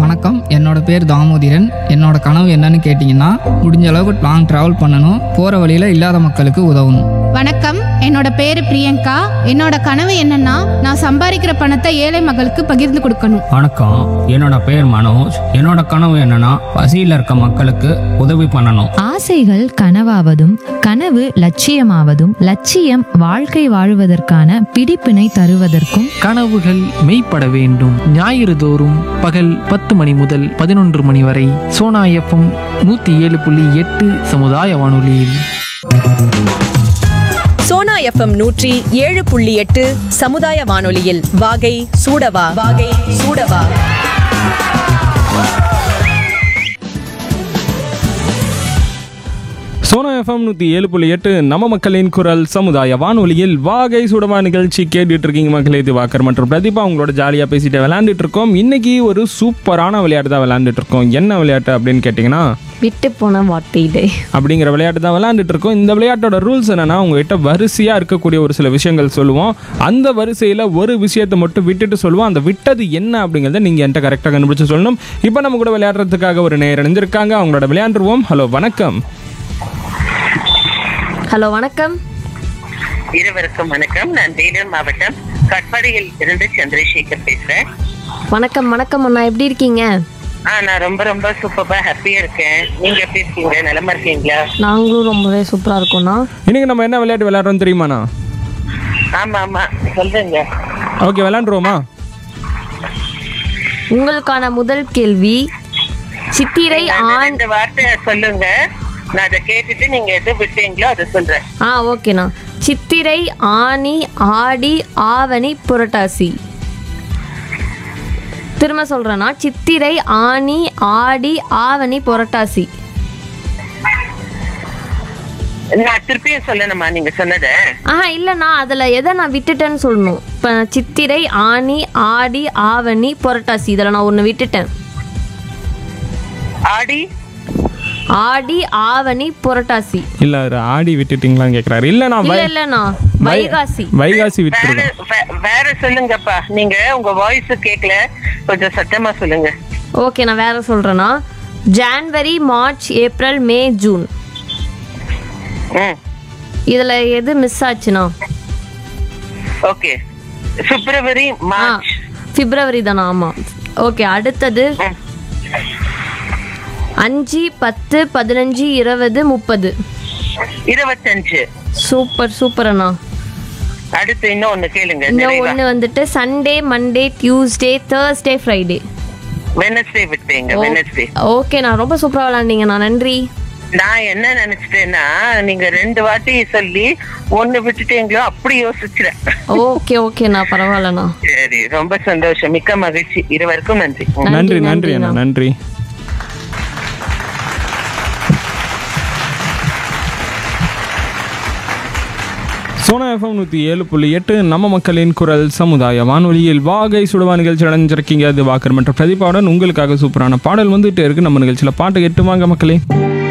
வணக்கம் என்னோட பேர் தாமோதிரன் என்னோட கனவு என்னன்னு கேட்டிங்கன்னா முடிஞ்ச அளவுக்கு லாங் ட்ராவல் பண்ணணும் போகிற வழியில் இல்லாத மக்களுக்கு உதவணும் வணக்கம் என்னோட பேரு பிரியங்கா என்னோட கனவு என்னன்னா நான் சம்பாதிக்கிற பணத்தை ஏழை மக்களுக்கு பகிர்ந்து கொடுக்கணும் வணக்கம் என்னோட பேர் மனோஜ் என்னோட கனவு என்னன்னா பசியில் இருக்க மக்களுக்கு உதவி பண்ணணும் ஆசைகள் கனவாவதும் கனவு லட்சியமாவதும் லட்சியம் வாழ்க்கை வாழுவதற்கான பிடிப்பினை தருவதற்கும் கனவுகள் மெய்ப்பட வேண்டும் ஞாயிறு தோறும் பகல் பத்து மணி முதல் பதினொன்று மணி வரை சோனா எஃப்எம் நூற்றி ஏழு புள்ளி எட்டு சமுதாய வானொலியில் சோனா எஃப்எம் நூற்றி ஏழு புள்ளி எட்டு சமுதாய வானொலியில் வாகை சூடவா வாகை சூடவா சோனா எஃப்எம் நூற்றி ஏழு புள்ளி எட்டு நம்ம மக்களின் குரல் சமுதாய வானொலியில் வாகை சுடமா நிகழ்ச்சி கேட்டுட்டு இருக்கீங்க மக்களே திவாகர் மற்றும் பிரதீபா அவங்களோட ஜாலியாக பேசிட்டு விளையாண்டுட்டு இருக்கோம் இன்னைக்கு ஒரு சூப்பரான விளையாட்டு தான் விளையாண்டுட்டு இருக்கோம் என்ன விளையாட்டு அப்படின்னு கேட்டிங்கன்னா விட்டு போன வார்த்தையிலே அப்படிங்கிற விளையாட்டு தான் விளையாண்டுட்டு இருக்கோம் இந்த விளையாட்டோட ரூல்ஸ் என்னன்னா உங்ககிட்ட வரிசையாக இருக்கக்கூடிய ஒரு சில விஷயங்கள் சொல்லுவோம் அந்த வரிசையில் ஒரு விஷயத்தை மட்டும் விட்டுட்டு சொல்லுவோம் அந்த விட்டது என்ன அப்படிங்கிறத நீங்கள் என்கிட்ட கரெக்டாக கண்டுபிடிச்சு சொல்லணும் இப்போ நம்ம கூட விளையாடுறதுக்காக ஒரு நேர் இணைஞ்சிருக்காங்க அவங்களோட விளையாண்டுருவோம் ஹலோ வணக்கம் ஹலோ வணக்கம் இருவருக்கும் வணக்கம் நான் வேலூர் மாவட்டம் கட்பாடியில் இருந்து சந்திரசேகர் பேசுறேன் வணக்கம் வணக்கம் அண்ணா எப்படி இருக்கீங்க ஆ நான் ரொம்ப ரொம்ப சூப்பரா ஹாப்பியா இருக்கேன் நீங்க எப்படி இருக்கீங்க நலமா இருக்கீங்களா நாங்களும் ரொம்பவே சூப்பரா இருக்கோம்ண்ணா இன்னைக்கு நம்ம என்ன விளையாட்டு விளையாடுறோம் தெரியுமாண்ணா ஆமா ஆமா சொல்லுங்க ஓகே விளையாண்டுருவோமா உங்களுக்கான முதல் கேள்வி சித்திரை நான் ஆண் ரெண்டு வார்த்தை சொல்லுங்க நான் அதை கேட்டுட்டு நீங்க எது விட்டீங்களோ அதை சொல்றேன் ஆ ஓகேண்ணா சித்திரை ஆனி ஆடி ஆவணி புரட்டாசி திரும்ப சொல்றேண்ணா சித்திரை ஆனி ஆடி ஆவணி புரட்டாசி நான் திருப்பியும் சொல்லணுமா நீங்க சொன்னதை ஆஹா இல்லைண்ணா அதில் எதை நான் விட்டுட்டேன்னு சொல்லணும் இப்போ சித்திரை ஆனி ஆடி ஆவணி புரட்டாசி இதில் நான் ஒன்று விட்டுட்டேன் ஆடி ஆடி ஆவணி புரட்டாசி இல்ல அவரு ஆடி விட்டுட்டீங்களான்னு கேக்குறாரு இல்ல நான் இல்ல வை- இல்லண்ணா வை- வைகாசி வைகாசி வேற விட்டுருக்கோம் வே- வேற சொல்லுங்கப்பா நீங்க உங்க வாய்ஸ் கேட்கல கொஞ்சம் சத்தமா சொல்லுங்க ஓகே நான் வேற சொல்றேன்னா January March April May June ம் இதுல எது மிஸ் ஆச்சுண்ணா ஓகே பிப்ரவரி ஆ மார்ச் பிப்ரவரி தானா ஆமா ஓகே அடுத்தது ம். அஞ்சு பத்து பதினஞ்சு இருபது முப்பது இருபத்தஞ்சு சூப்பர் சூப்பர் அண்ணா அடுத்து இன்னும் ஒண்ணு கேளுங்க இன்னும் நிறைவா ஒன்று வந்துட்டு Sunday Monday Tuesday Thursday Friday Wednesday விட்டீங்க வெனஸ்டே ஓகே நான் ரொம்ப சூப்பராக விளாண்டீங்கண்ணா நன்றி நான் என்ன நினைச்சிட்டேன்னா நீங்க ரெண்டு வாட்டி சொல்லி ஒண்ணு விட்டுட்டீங்களோ அப்படி யோசிச்சிட்டேன் ஓகே ஓகேண்ணா பரவாயில்லண்ணா சரி ரொம்ப சந்தோஷம் மிக்க மகிழ்ச்சி இருவருக்கும் நன்றி நன்றி நன்றி, நன்றி அண்ணா நன்றிண்ணா. நன்றி சோனா எஃப்எம் நூற்றி ஏழு புள்ளி எட்டு நம்ம மக்களின் குரல் சமுதாய வானொலியில் வாகை சுடுவா நிகழ்ச்சி அடைஞ்சிருக்கீங்க அது வாக்கர் மற்றும் பிரதீபாவுடன் உங்களுக்காக சூப்பரான பாடல் வந்துட்டே இருக்கு நம்ம நிகழ்ச்சியில் பாட்டு கேட்டு வாங்க மக்களே